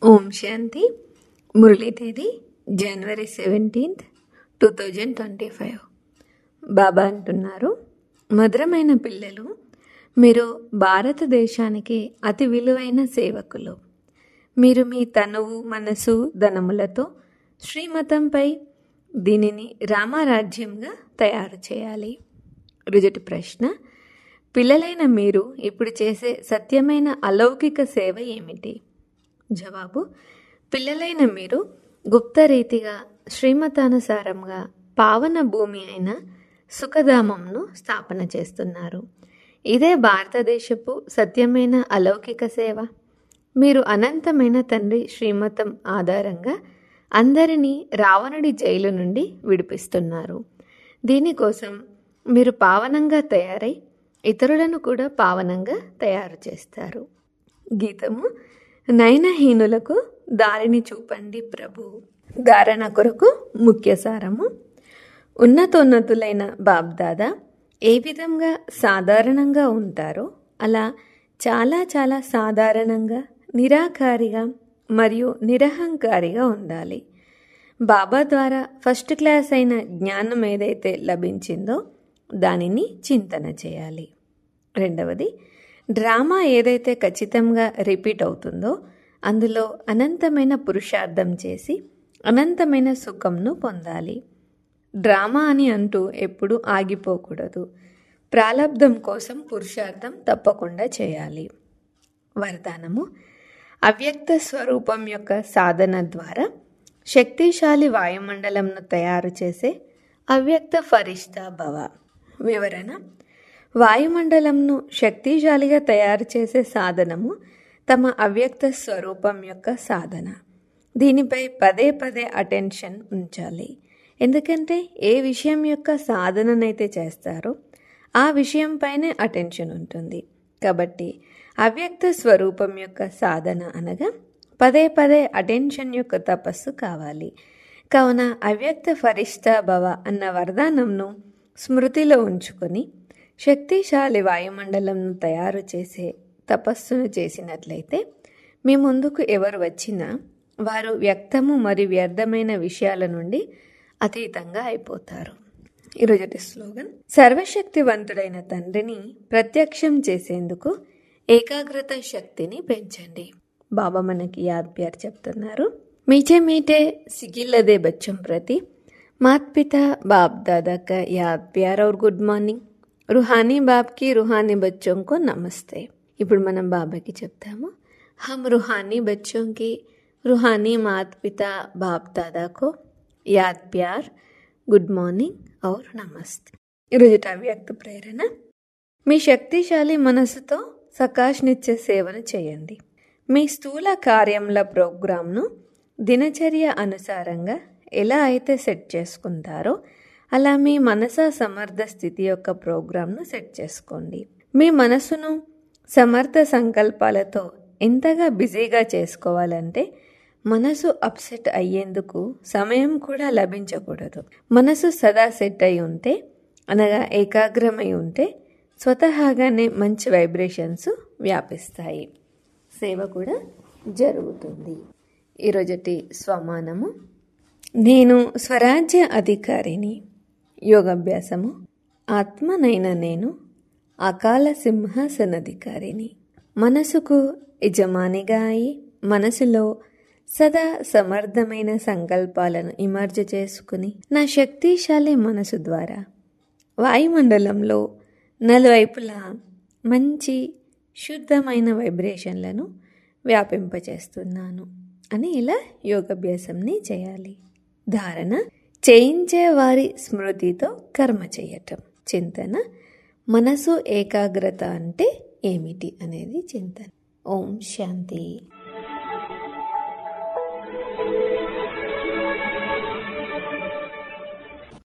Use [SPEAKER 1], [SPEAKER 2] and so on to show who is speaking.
[SPEAKER 1] ఓం శాంతి మురళీ తేదీ January seventeenth two thousand twenty five Baba అంటున్నారు మధురమైన పిల్లలు మీరు భారతదేశానికి అతి విలువైన సేవకులు మీరు మీ తనువు మనసు ధనములతో శ్రీమతంపై దీనిని రామరాజ్యంగా తయారు చేయాలి రుజటి ప్రశ్న పిల్లలైన మీరు ఇప్పుడు చేసే సత్యమైన అలౌకిక సేవ ఏమిటి జవాబు పిల్లలైన మీరు గుప్తరీతిగా శ్రీమతానుసారంగా పావన భూమి అయిన సుఖధామంను స్థాపన చేస్తున్నారు ఇదే భారతదేశపు సత్యమైన అలౌకిక సేవ మీరు అనంతమైన తండ్రి శ్రీమతం ఆధారంగా అందరినీ రావణుడి జైలు నుండి విడిపిస్తున్నారు దీనికోసం మీరు పావనంగా తయారై ఇతరులను కూడా పావనంగా తయారు చేస్తారు గీతము నయనహీనులకు దారిని చూపండి ప్రభు ధారణ కొరకు ముఖ్య సారము ఉన్నతోన్నతులైన బాబ్దాదా ఏ విధంగా సాధారణంగా ఉంటారో అలా చాలా చాలా సాధారణంగా నిరాకారిగా మరియు నిరహంకారిగా ఉండాలి బాబా ద్వారా ఫస్ట్ క్లాస్ అయిన జ్ఞానం ఏదైతే లభించిందో దానిని చింతన చేయాలి రెండవది డ్రామా ఏదైతే ఖచ్చితంగా రిపీట్ అవుతుందో అందులో అనంతమైన పురుషార్థం చేసి అనంతమైన సుఖంను పొందాలి డ్రామా అని అంటూ ఎప్పుడూ ఆగిపోకూడదు ప్రాలబ్ధం కోసం పురుషార్థం తప్పకుండా చేయాలి వరదానము అవ్యక్త స్వరూపం యొక్క సాధన ద్వారా శక్తిశాలి వాయుమండలంను తయారు చేసే అవ్యక్త ఫరిష్తా భవ వివరణ వాయుమండలంను శక్తిశాలిగా తయారు చేసే సాధనము తమ అవ్యక్త స్వరూపం యొక్క సాధన దీనిపై పదే పదే అటెన్షన్ ఉంచాలి ఎందుకంటే ఏ విషయం యొక్క సాధననైతే చేస్తారో ఆ విషయంపైనే అటెన్షన్ ఉంటుంది కాబట్టి అవ్యక్త స్వరూపం యొక్క సాధన అనగా పదే పదే అటెన్షన్ యొక్క తపస్సు కావాలి కావున అవ్యక్త ఫరిష్ట భవ అన్న వరదానంను స్మృతిలో ఉంచుకొని శక్తిశాలి వాయుమండలంను తయారు చేసే తపస్సును చేసినట్లయితే మీ ముందుకు ఎవరు వచ్చినా వారు వ్యక్తము మరియు వ్యర్థమైన విషయాల నుండి అతీతంగా అయిపోతారు ఈరోజటి స్లోగన్ సర్వశక్తివంతుడైన తండ్రిని ప్రత్యక్షం చేసేందుకు ఏకాగ్రత శక్తిని పెంచండి బాబా మనకి యాద్ ప్యార్ చెప్తున్నారు మీచే మీటే సిగిల్లదే బచ్చం ప్రతి మాత్ పిత బాప్ దాదా కా యాద్ ప్యార్ और గుడ్ మార్నింగ్ రుహానీ బాబ్కి రుహానీ బచ్చోంకో నమస్తే ఇప్పుడు మనం బాబాకి చెప్తాము హమ్ రుహానీ బచ్చోంకి రుహానీ మాత్ పిత బాప్ దాదాకో యాద్ ప్యార్ గుడ్ మార్నింగ్ ఔర్ నమస్తే ఈరోజు అవ్యక్త ప్రేరణ మీ శక్తిశాలి మనసుతో సకాష్నిచ్చే సేవను చేయండి మీ స్థూల కార్యముల ప్రోగ్రాంను దినచర్య అనుసారంగా ఎలా అయితే సెట్ చేసుకుంటారో అలా మీ మనస సమర్థ స్థితి యొక్క ప్రోగ్రాంను సెట్ చేసుకోండి మీ మనసును సమర్థ సంకల్పాలతో ఎంతగా బిజీగా చేసుకోవాలంటే మనసు అప్సెట్ అయ్యేందుకు సమయం కూడా లభించకూడదు మనసు సదా సెట్ అయి ఉంటే అనగా ఏకాగ్రమై ఉంటే స్వతహాగానే మంచి వైబ్రేషన్స్ వ్యాపిస్తాయి సేవ కూడా జరుగుతుంది ఈరోజటి స్వమానము నేను స్వరాజ్య అధికారిని యోగాభ్యాసము ఆత్మనైన నేను అకాల సింహాసనాధికారిని మనసుకు యజమానిగా అయి మనసులో సదా సమర్థమైన సంకల్పాలను ఇమర్జ చేసుకుని నా శక్తిశాలి మనసు ద్వారా వాయుమండలంలో నలువైపులా మంచి శుద్ధమైన వైబ్రేషన్లను వ్యాపింపచేస్తున్నాను అని ఇలా యోగాభ్యాసంని చేయాలి ధారణ చేయించే వారి స్మృతితో కర్మ చేయటం చింతన మనసు ఏకాగ్రత అంటే ఏమిటి అనేది చింతన ఓం శాంతి